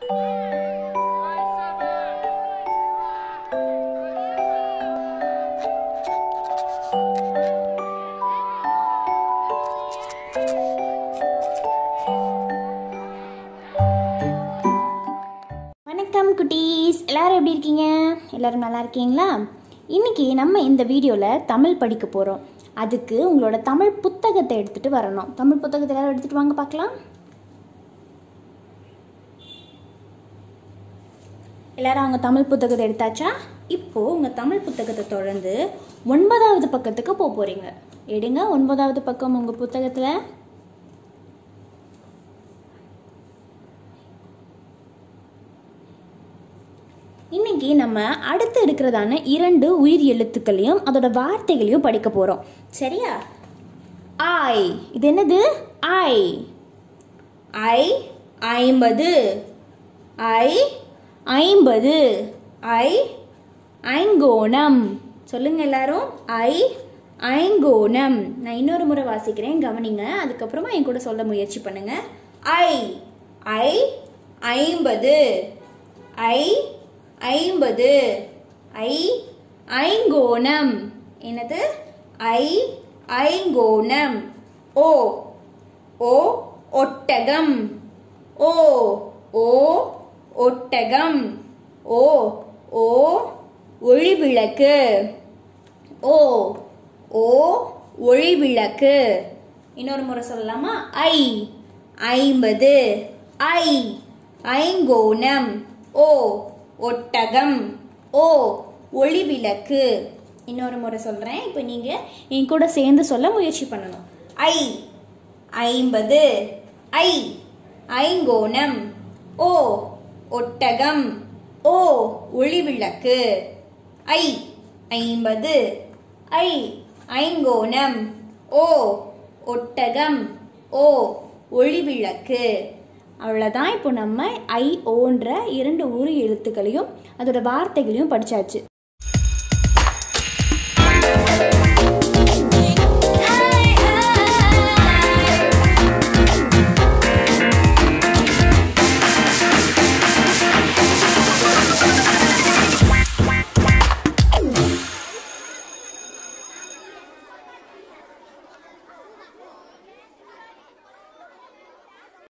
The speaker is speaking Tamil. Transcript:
வணக்கம் குட்டீஸ் எல்லாரும் எப்படி இருக்கீங்க எல்லாரும் நல்லா இருக்கீங்களா இன்னைக்கு நம்ம இந்த வீடியோவில் தமிழ் படிக்க போகிறோம் அதுக்கு உங்களோட தமிழ் புத்தகத்தை எடுத்துகிட்டு வரணும் தமிழ் புத்தகத்தை எல்லாரும் எடுத்துகிட்டு வாங்க பார்க்கலாம் எல்லாரும் அவங்க தமிழ் புத்தகத்தை எடுத்தாச்சா இப்போது உங்கள் தமிழ் புத்தகத்தை தொடர்ந்து ஒன்பதாவது பக்கத்துக்கு போக போகிறீங்க எடுங்க ஒன்பதாவது பக்கம் உங்கள் புத்தகத்தில் இன்னைக்கு நம்ம அடுத்து இருக்கிறதான இரண்டு உயிர் எழுத்துக்களையும் அதோட வார்த்தைகளையும் படிக்க போகிறோம் சரியா ஐ இது என்னது ஐ ஐ ஐம்பது ஐ ஐம்பது ஐ ஐங்கோணம் சொல்லுங்க எல்லாரும் ஐ ஐங்கோணம் நான் இன்னொரு முறை வாசிக்கிறேன் கவனிங்க அதுக்கப்புறமா என் கூட சொல்ல முயற்சி பண்ணுங்க ஐ ஐ ஐம்பது ஐ ஐம்பது ஐ ஐங்கோணம் என்னது ஐ ஐங்கோணம் ஓ ஓ ஒட்டகம் ஓ ஓ ஒட்டகம் ஓ ஓ ஒளிவிளக்கு ஓ ஓ ஒளிவிளக்கு இன்னொரு முறை சொல்லலாமா ஐ ஐம்பது ஐ ஐங்கோணம் ஓ ஒட்டகம் ஓ ஒளிவிளக்கு இன்னொரு முறை சொல்கிறேன் இப்போ நீங்கள் என் கூட சேர்ந்து சொல்ல முயற்சி பண்ணணும் ஐ ஐம்பது ஐ ஐங்கோணம் ஓ ஒட்டகம் ஓ ஒளிவிளக்கு ஐ ஐம்பது ஐ ஐங்கோணம் ஓ ஒட்டகம் ஓ ஒளிவிளக்கு அவ்வளோதான் இப்போ நம்ம ஐ ஓன்ற இரண்டு உரு எழுத்துக்களையும் அதோட வார்த்தைகளையும் படிச்சாச்சு